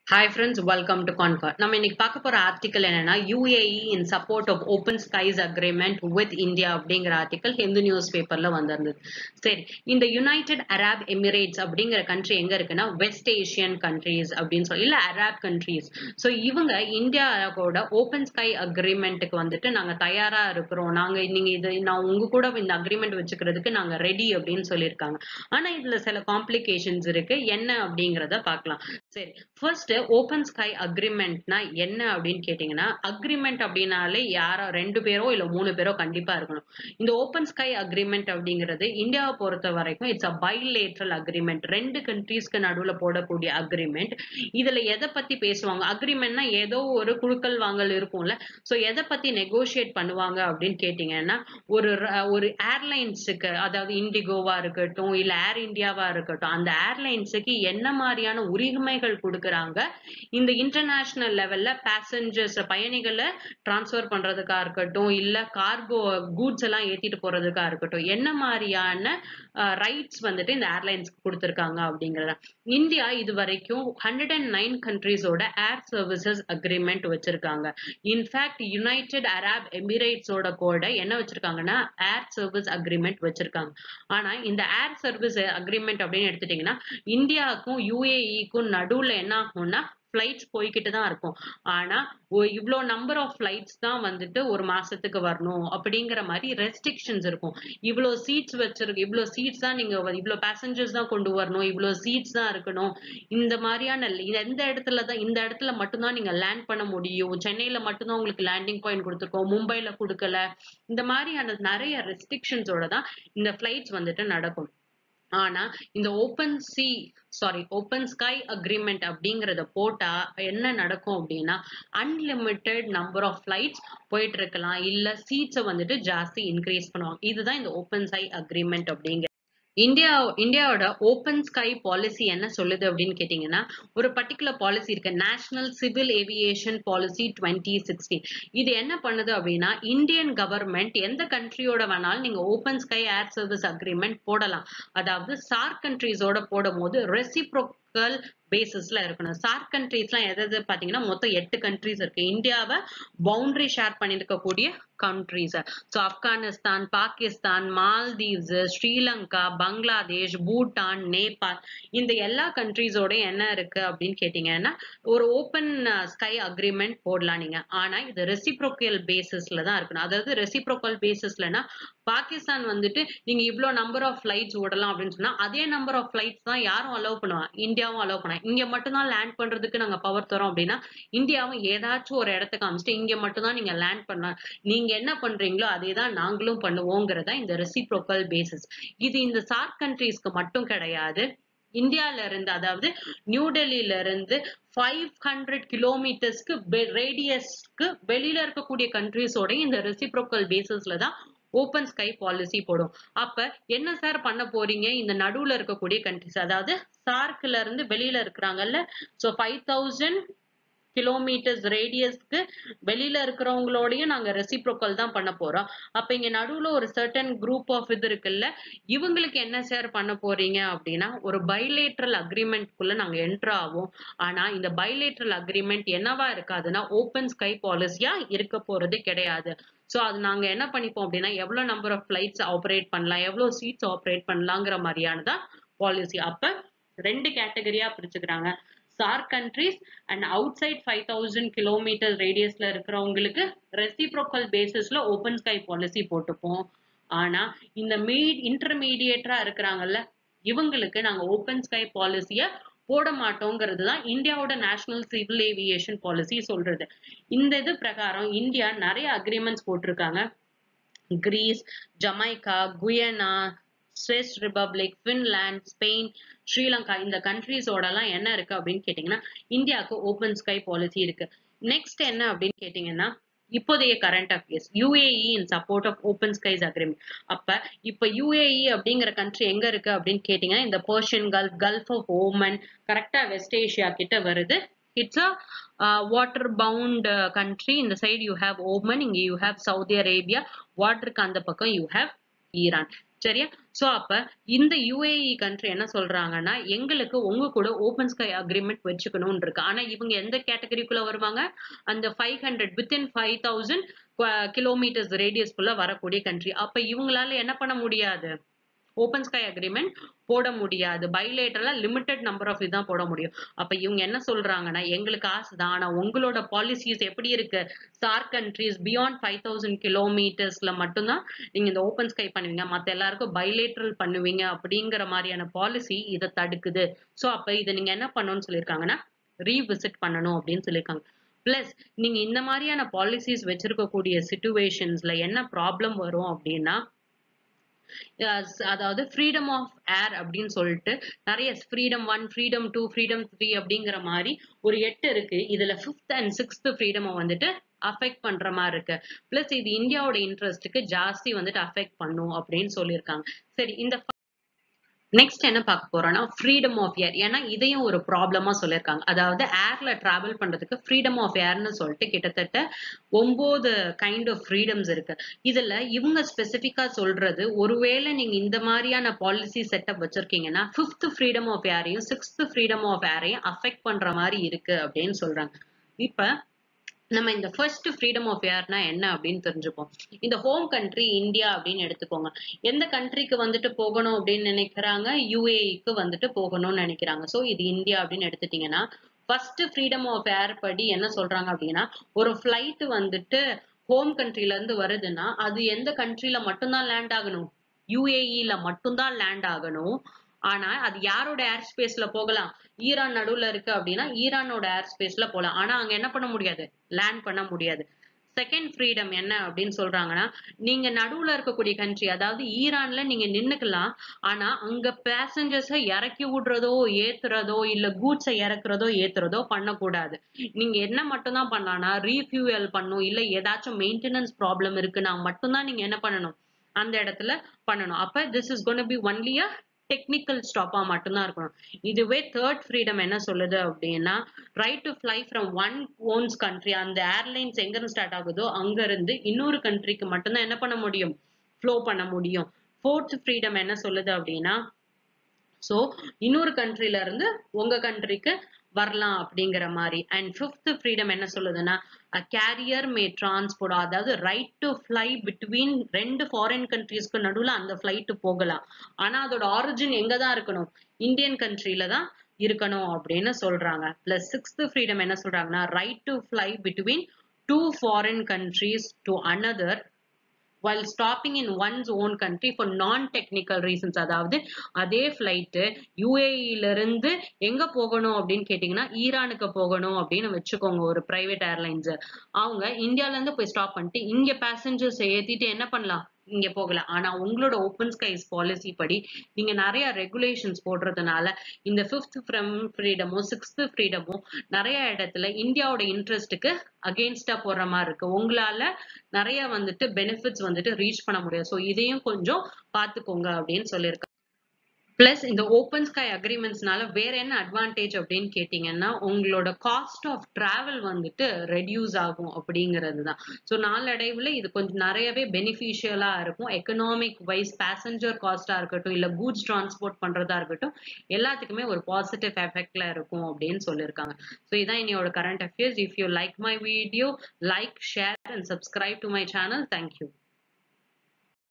hi friends welcome to conquer நம்ம இன்னைக்கு பார்க்க போற ஆர்டிக்கல் என்னன்னா UAE in support of open skies agreement with India அப்படிங்கிற ஆர்டிக்கல் ஹிந்து நியூஸ் பேப்பர்ல வந்திருந்தது சரி இந்த யுனைடெட் அரப் எமிரேட்ஸ் அப்படிங்கிற கண்ட்ரி எங்க இருக்குன்னா வெஸ்ட் ஏஷியன் கண்ட்ரீஸ் அப்படின்னு சொல்லி இல்ல அரப் கண்ட்ரீஸ் ஸோ இவங்க இந்தியாவோட ஓப்பன் ஸ்கை அக்ரிமெண்ட்டுக்கு வந்துட்டு நாங்க தயாரா இருக்கிறோம் நாங்க நீங்க இது நான் உங்க கூட இந்த அக்ரிமெண்ட் வச்சுக்கிறதுக்கு நாங்க ரெடி அப்படின்னு சொல்லியிருக்காங்க ஆனா இதுல சில காம்ப்ளிகேஷன்ஸ் இருக்கு என்ன அப்படிங்கிறத பார்க்கலாம் சரி ஃபர்ஸ்ட் ஓப்பன் ஸ்கை அக்ரிமெண்ட்னா என்ன அப்படின்னு கேட்டீங்கன்னா அக்ரிமெண்ட் அப்படின்னாலே யாரோ ரெண்டு பேரோ இல்ல மூணு பேரோ கண்டிப்பா இருக்கணும் இந்த ஓப்பன் ஸ்கை அக்ரிமெண்ட் அப்படிங்கிறது இந்தியாவை பொறுத்த வரைக்கும் இட்ஸ் அ பைலேட்ரல் அக்ரிமெண்ட் ரெண்டு கண்ட்ரீஸ்க்கு நடுவுல போடக்கூடிய அக்ரிமெண்ட் இதுல எதை பத்தி பேசுவாங்க அக்ரிமெண்ட்னா ஏதோ ஒரு குழுக்கள் வாங்கல் இருக்கும்ல சோ எதை பத்தி நெகோசியேட் பண்ணுவாங்க அப்படின்னு கேட்டீங்கன்னா ஒரு ர- ஒரு ஏர்லைன்ஸுக்கு அதாவது இண்டிகோவா இருக்கட்டும் இல்ல ஏர் இந்தியாவா இருக்கட்டும் அந்த ஏர்லைன்ஸுக்கு என்ன மாதிரியான உரிமைகள் கொடுக்கறாங்க இந்த இன்டர்நேஷனல் லெவல்ல பேசஞ்சர்ஸ் பயணிகளை டிரான்ஸ்ஃபர் பண்றதுக்கா இருக்கட்டும் இல்ல கார்கோ கூட்ஸ் எல்லாம் ஏத்திட்டு போறதுக்கா இருக்கட்டும் என்ன மாதிரியான ரைட்ஸ் வந்துட்டு இந்த ஏர்லைன்ஸ்க்கு கொடுத்திருக்காங்க அப்படிங்கறத இந்தியா இது வரைக்கும் ஹண்ட்ரட் அண்ட் நைன் கண்ட்ரீஸோட ஏர் சர்வீசஸ் அக்ரிமெண்ட் வச்சிருக்காங்க இன்ஃபேக்ட் யுனைடெட் அரப் எமிரேட்ஸோட கூட என்ன வச்சிருக்காங்கன்னா ஏர் சர்வீஸ் அக்ரிமெண்ட் வச்சிருக்காங்க ஆனா இந்த ஏர் சர்வீஸ் அக்ரிமெண்ட் அப்படின்னு எடுத்துட்டீங்கன்னா இந்தியாவுக்கும் யுஏஇக்கும் நடுவுல என்ன ஆகும்னா ஃபிளைட்ஸ் போய்கிட்டு தான் இருக்கும் ஆனா ஒ- இவ்ளோ நம்பர் ஆஃப் ஃபிளைட்ஸ் தான் வந்துட்டு ஒரு மாசத்துக்கு வரணும் அப்படிங்கிற மாதிரி ரெஸ்ட்ரிக்ஷன்ஸ் இருக்கும் இவ்ளோ சீட்ஸ் வச்சிருக்கு இவ்ளோ சீட்ஸ் தான் நீங்க வ- இவ்ளோ பேசஞ்சர்ஸ் தான் கொண்டு வரணும் இவ்ளோ சீட்ஸ் தான் இருக்கணும் இந்த மாதிரியான ல- இந்த- எந்த இடத்துல தான் இந்த இடத்துல மட்டும்தான் நீங்க லேண்ட் பண்ண முடியும் சென்னையில மட்டும்தான் உங்களுக்கு லேண்டிங் பாயிண்ட் கொடுத்துருக்கோம் மும்பைல கொடுக்கல இந்த மாதிரியான நிறைய ரெஸ்ட்ரிக்ஷன்ஸோட தான் இந்த ஃபிளைட்ஸ் வந்துட்டு நடக்கும் ஆனா இந்த open sea sorry open sky agreement அப்படிங்கறத போட்டா என்ன நடக்கும் அப்படின்னா அன்லிமிட்டெட் நம்பர் ஆஃப் ஃபிளைட்ஸ் போயிட்டு இருக்கலாம் இல்ல சீட்ஸை வந்துட்டு ஜாஸ்தி இன்க்ரீஸ் பண்ணுவாங்க இதுதான் இந்த ஓப்பன் ஸ்கை அக்ரிமெண்ட் அப்படிங்கிற இந்தியா இந்தியாவோட ஓப்பன் ஸ்கை பாலிசி என்ன சொல்லுது அப்படின்னு கேட்டீங்கன்னா ஒரு பர்டிகுலர் பாலிசி இருக்கு national civil aviation policy twenty sixteen இது என்ன பண்ணுது அப்படின்னா இந்தியன் கவர்மெண்ட் எந்த கண்ட்ரியோட வேணாலும் நீங்க open sky air service agreement போடலாம் அதாவது சார்க் கண்ட்ரீஸோட போடும் போது ரெசிப்ரோக்கல் பேசிஸ்ல இருக்கணும் சார்க் கண்ட்ரீஸ்லாம் எது எது பாத்தீங்கன்னா மொத்தம் எட்டு கண்ட்ரீஸ் இருக்கு இந்தியாவை பவுண்டரி ஷேர் பண்ணிருக்கக்கூடிய கண்ட்ரீஸ் ஸோ ஆப்கானிஸ்தான் பாகிஸ்தான் மால்தீவ்ஸ் ஸ்ரீலங்கா பங்களாதேஷ் பூட்டான் நேபாள் இந்த எல்லா கண்ட்ரீஸோட என்ன இருக்கு அப்படின்னு கேட்டீங்கன்னா ஒரு ஓப்பன் ஸ்கை அக்ரிமெண்ட் போடலாம் நீங்க ஆனா இது ரெசிப்ரோக்கல் பேசிஸ்ல தான் இருக்கணும் அதாவது ரெசிப்ரோக்கல் பேசிஸ்லனா பாகிஸ்தான் வந்துட்டு நீங்க இவ்ளோ நம்பர் ஆஃப் ஃபிளைட்ஸ் விடலாம் அப்படின்னு சொன்னா அதே நம்பர் ஆஃப் ஃபிளைட்ஸ் தான் யாரும் அலோவ் பண்ணுவாங்க இந்தியாவும் அலோவ் பண்ணுவாங்க இங்க மட்டும்தான் லேண்ட் பண்றதுக்கு நாங்க பவர் தரோம் அப்படின்னா இந்தியாவும் ஏதாச்சும் ஒரு இடத்த காமிச்சிட்டு இங்க மட்டும்தான் நீங்க லேண்ட் பண்ணலாம் நீங்க என்ன பண்றீங்களோ அதே தான் நாங்களும் பண்ணுவோங்கிறதா இந்த ரெசிப்ரோக்கல் பேசிஸ் இது இந்த சார்க் கண்ட்ரீஸ்க்கு மட்டும் கிடையாது இந்தியால இருந்து அதாவது நியூ டெல்லியில இருந்து ஃபைவ் ஹண்ட்ரட் கிலோமீட்டர்ஸ்க்கு ரேடியஸ்க்கு வெளியில இருக்கக்கூடிய கண்ட்ரீஸோட இந்த ரெசிப்ரோக்கல் பேசிஸ்ல தான் ஓப்பன் ஸ்கை பாலிசி போடும் அப்ப என்ன சார் பண்ண போறீங்க இந்த நடுவுல இருக்கக்கூடிய கண்ட்ரிஸ் அதாவது சார்க்ல இருந்து வெளியில இருக்கிறாங்கல்ல சோ ஃபைவ் தௌசண்ட் கிலோமீட்டர்ஸ் ரேடியஸ்க்கு வெளியில இருக்கிறவங்களோடயும் நாங்க ரெசிப்ரோக்கல் தான் பண்ண போறோம் அப்ப இங்க நடுவுல ஒரு சர்டன் குரூப் ஆஃப் இது இருக்குல்ல இவங்களுக்கு என்ன சார் பண்ண போறீங்க அப்படின்னா ஒரு பைலேட்ரல் அக்ரிமெண்ட்குள்ள நாங்க என்டர் ஆவோம் ஆனா இந்த பைலேட்ரல் அக்ரிமெண்ட் என்னவா இருக்காதுன்னா ஓப்பன் ஸ்கை பாலிசியா இருக்க போறது கிடையாது சோ அது நாங்க என்ன பண்ணிப்போம் அப்படின்னா எவ்வளவு நம்பர் ஆஃப் ஃபிளைட்ஸ் ஆப்ரேட் பண்ணலாம் எவ்வளவு சீட்ஸ் ஆப்ரேட் பண்ணலாங்கிற மாதிரியானதான் பாலிசி அப்ப ரெண்டு கேட்டகரியா பிரிச்சுக்கிறாங்க SAARC countries and outside five thousand kilometre ரேடியஸ்ல இருக்கிறவங்களுக்கு ரெசிப்ரோக்கல் பேசிஸ்ல ஓப்பன் ஸ்கை பாலிசி போட்டுப்போம் ஆனா இந்த மீட் இன்டர்மீடியேட்டரா இருக்கிறாங்கல்ல இவங்களுக்கு நாங்க ஓப்பன் ஸ்கை பாலிசிய போட மாட்டோங்கிறது தான் இந்தியாவோட நேஷனல் சிவில் ஏவியேஷன் பாலிசி சொல்றது இந்த இது பிரகாரம் இந்தியா நிறைய அக்ரிமெண்ட்ஸ் போட்டிருக்காங்க Greece Jamaica Guyana Swiss Republic Finland Spain Sri Lanka இந்த கண்ட்ரீஸோட எல்லாம் என்ன இருக்கு அப்படின்னு கேட்டீங்கன்னா இந்தியாவுக்கு ஓப்பன் ஸ்கை பாலிசி இருக்கு நெக்ஸ்ட் என்ன அப்படின்னு கேட்டீங்கன்னா இப்போதைய current affairs UAE in support of open skies agreement அப்ப இப்ப யுஏஇ அப்படிங்கிற கண்ட்ரி எங்க இருக்கு அப்படின்னு கேட்டீங்கன்னா இந்த Persian Gulf Gulf of Oman கரெக்டா வெஸ்ட் ஏஷியா கிட்ட வருது it's a water bound country இந்த சைடு யூ ஹேவ் ஓமன் இங்க யூ ஹேவ் சவுதி அரேபியா வாட்டருக்கு அந்த பக்கம் யூ ஹேவ் ஈரான் சரியா சோ அப்ப இந்த யுஏஇ கண்ட்ரி என்ன சொல்றாங்கன்னா எங்களுக்கு உங்க கூட ஓபன் ஸ்கை அக்ரிமெண்ட் வச்சுக்கணும்னு இருக்கு ஆனா இவங்க எந்த கேட்டகரிக்குள்ள வருவாங்க அந்த five hundred within five thousand kilometres ரேடியஸ்க்குள்ள வரக்கூடிய கண்ட்ரி அப்ப இவங்களால என்ன பண்ண முடியாது ஓபன் ஸ்கை அக்ரிமெண்ட் போட முடியாது பைலேட்டரலா லிமிடெட் நம்பர் ஆஃப் இதுதான் போட முடியும் அப்ப இவங்க என்ன சொல்றாங்கன்னா எங்களுக்கு ஆசை தான் ஆனா உங்களோட பாலிசிஸ் எப்படி இருக்கு sir countries beyond five thousand கிலோமீட்டர்ஸ்ல மட்டும்தான் நீங்க இந்த ஓபன் ஸ்கை பண்ணுவீங்க மத்த எல்லாருக்கும் பைலேட்டரல் பண்ணுவீங்க அப்படிங்கிற மாதிரியான பாலிசி இதை தடுக்குது சோ அப்ப இதை நீங்க என்ன பண்ணணும்னு சொல்லியிருக்காங்கன்னா ரீவிசிட் பண்ணணும் அப்படின்னு சொல்லியிருக்காங்க பிளஸ் நீங்க இந்த மாதிரியான பாலிசிஸ் வச்சிருக்கக்கூடிய சுச்சுவேஷன்ஸ்ல என்ன ப்ராப்ளம் வரும் அப்படின்னா அதாவது ஃப்ரீடம் ஆஃப் ஏர் அப்படின்னு சொல்லிட்டு நிறைய freedom one freedom two freedom three அப்படிங்கிற மாதிரி ஒரு எட்டு இருக்கு இதுல ஃபிஃப்த் அண்ட் சிக்ஸ்த் ஃப்ரீடம் வந்துட்டு அஃபெக்ட் பண்ற மாதிரி இருக்கு பிளஸ் இது இந்தியாவோட இன்ட்ரெஸ்ட்டுக்கு ஜாஸ்தி வந்துட்டு அஃபெக்ட் பண்ணும் அப்படின்னு சொல்லியிருக்காங்க சரி இந்த நெக்ஸ்ட் என்ன பார்க்க போறோம்னா ஃப்ரீடம் ஆஃப் ஏர் ஏன்னா இதையும் ஒரு ப்ராப்ளமா சொல்லியிருக்காங்க அதாவது ஏர்ல டிராவல் பண்றதுக்கு ஃப்ரீடம் ஆஃப் ஏர்னு சொல்லிட்டு கிட்டத்தட்ட ஒன்பது கைண்ட் ஆஃப் ஃப்ரீடம்ஸ் இருக்கு இதுல இவங்க ஸ்பெசிபிக்கா சொல்றது ஒருவேளை நீங்க இந்த மாதிரியான பாலிசி செட்டப் வச்சிருக்கீங்கன்னா ஃபிஃப்த் ஃப்ரீடம் ஆஃப் ஏரையும் சிக்ஸ்த் ஃப்ரீடம் ஆஃப் ஏரையும் அஃபெக்ட் பண்ற மாதிரி இருக்கு அப்படின்னு சொல்றாங்க இப்ப நம்ம இந்த ஃபர்ஸ்ட் ஃப்ரீடம் ஆஃப் ஏர்னா என்ன அப்படின்னு தெரிஞ்சுப்போம் இந்த ஹோம் கண்ட்ரி இந்தியா அப்படின்னு எடுத்துக்கோங்க எந்த கண்ட்ரிக்கு வந்துட்டு போகணும் அப்படின்னு நினைக்கிறாங்க யுஏஇக்கு வந்துட்டு போகணும்னு நினைக்கிறாங்க சோ இது இந்தியா அப்படின்னு எடுத்துட்டீங்கன்னா ஃபர்ஸ்ட் ஃப்ரீடம் ஆஃப் ஏர் படி என்ன சொல்றாங்க அப்படின்னா ஒரு ஃபிளைட் வந்துட்டு ஹோம் கண்ட்ரில இருந்து வருதுன்னா அது எந்த கண்ட்ரில மட்டும்தான் லேண்ட் ஆகணும் யுஏஇல மட்டும்தான் லேண்ட் ஆகணும் ஆனா அது யாரோட ஏர் ஸ்பேஸ்ல போகலாம் ஈரான் நடுவுல இருக்கு அப்படின்னா ஈரானோட ஏர் ஸ்பேஸ்ல போகலாம் ஆனா அங்க என்ன பண்ண முடியாது லேண்ட் பண்ண முடியாது செகண்ட் ஃப்ரீடம் என்ன அப்படின்னு சொல்றாங்கன்னா நீங்க நடுவுல இருக்கக்கூடிய கண்ட்ரி அதாவது ஈரான்ல நீங்க நின்னுக்கலாம் ஆனா அங்க பேசஞ்சர்ஸ இறக்கி விடுறதோ ஏத்துறதோ இல்ல கூட்ஸை இறக்குறதோ ஏத்துறதோ பண்ணக்கூடாது நீங்க என்ன மட்டும்தான் பண்ணலாம்னா ரீஃபியூவல் பண்ணும் இல்ல ஏதாச்சும் மெயின்டெனன்ஸ் ப்ராப்ளம் இருக்குன்னா மட்டும்தான் நீங்க என்ன பண்ணணும் அந்த இடத்துல பண்ணணும் அப்ப this is gonna be only a technical ஸ்டாப்பா மட்டும்தான் இருக்கணும் இதுவே தேர்ட் ஃப்ரீடம் என்ன சொல்லுது அப்படின்னா right to fly from one one's country அந்த ஏர்லைன்ஸ் எங்க இருந்து ஸ்டார்ட் ஆகுதோ அங்க இருந்து இன்னொரு கண்ட்ரிக்கு மட்டும்தான் என்ன பண்ண முடியும் ஃப்ளோ பண்ண முடியும் ஃபோர்த் ஃப்ரீடம் என்ன சொல்லுது அப்படின்னா சோ இன்னொரு கண்ட்ரில இருந்து உங்க கண்ட்ரிக்கு வரலாம் அப்படிங்கிற மாதிரி அண்ட் ஃபிஃப்த் ஃப்ரீடம் என்ன சொல்லுதுன்னா கேரியர் மே டிரான்ஸ்போர்ட் அதாவது ரைட் டு ஃப்ளை பிட்வீன் ரெண்டு ஃபாரின் கண்ட்ரீஸ்க்கு நடுவுல அந்த ஃபிளைட் போகலாம் ஆனா அதோட ஆரிஜின் எங்க தான் இருக்கணும் இந்தியன் கண்ட்ரில தான் இருக்கணும் அப்படின்னு சொல்றாங்க பிளஸ் சிக்ஸ்த் ஃப்ரீடம் என்ன சொல்றாங்கன்னா right to fly between two foreign countries to another while stopping in one's own country for non-technical reasons அதாவது அதே ஃபிளைட்டு யூஏஇல இருந்து எங்க போகணும் அப்படின்னு கேட்டீங்கன்னா ஈரானுக்கு போகணும் அப்படின்னு வச்சுக்கோங்க ஒரு பிரைவேட் ஏர்லைன்ஸ் அவங்க இந்தியால இருந்து போய் ஸ்டாப் பண்ணிட்டு இங்க பேசஞ்சர்ஸ் ஏத்திட்டு என்ன பண்ணலாம் இங்க போகலாம் ஆனா உங்களோட ஓப்பன் ஸ்கைஸ் பாலிசி படி நீங்க நிறைய ரெகுலேஷன்ஸ் போடுறதுனால இந்த ஃபிஃப்த் ஃப்ரம் ஃப்ரீடமும் சிக்ஸ்த் ஃப்ரீடமும் நிறைய இடத்துல இந்தியாவோட இன்ட்ரெஸ்ட்டுக்கு அகெயின்ஸ்டா போடுற மாதிரி இருக்கு உங்களால நிறைய வந்துட்டு பெனிஃபிட்ஸ் வந்துட்டு ரீச் பண்ண முடியாது ஸோ இதையும் கொஞ்சம் பார்த்துக்கோங்க அப்படின்னு சொல்லியிருக்காங்க பிளஸ் இந்த ஓப்பன் ஸ்கை அக்ரிமெண்ட்ஸ்னால வேற என்ன அட்வான்டேஜ் அப்படின்னு கேட்டீங்கன்னா உங்களோட காஸ்ட் ஆஃப் டிராவல் வந்துட்டு ரெடியூஸ் ஆகும் அப்படிங்கிறது தான் ஸோ நாளடைவில் இது கொஞ்சம் நிறையவே பெனிஃபிஷியலா இருக்கும் எக்கனாமிக் வைஸ் பேசஞ்சர் காஸ்டா இருக்கட்டும் இல்ல கூட்ஸ் டிரான்ஸ்போர்ட் பண்றதா இருக்கட்டும் எல்லாத்துக்குமே ஒரு பாசிட்டிவ் எஃபெக்ட்ல இருக்கும் அப்படின்னு சொல்லியிருக்காங்க ஸோ இதான் என்னோட current affairs if you like my video like share and subscribe to my channel thank you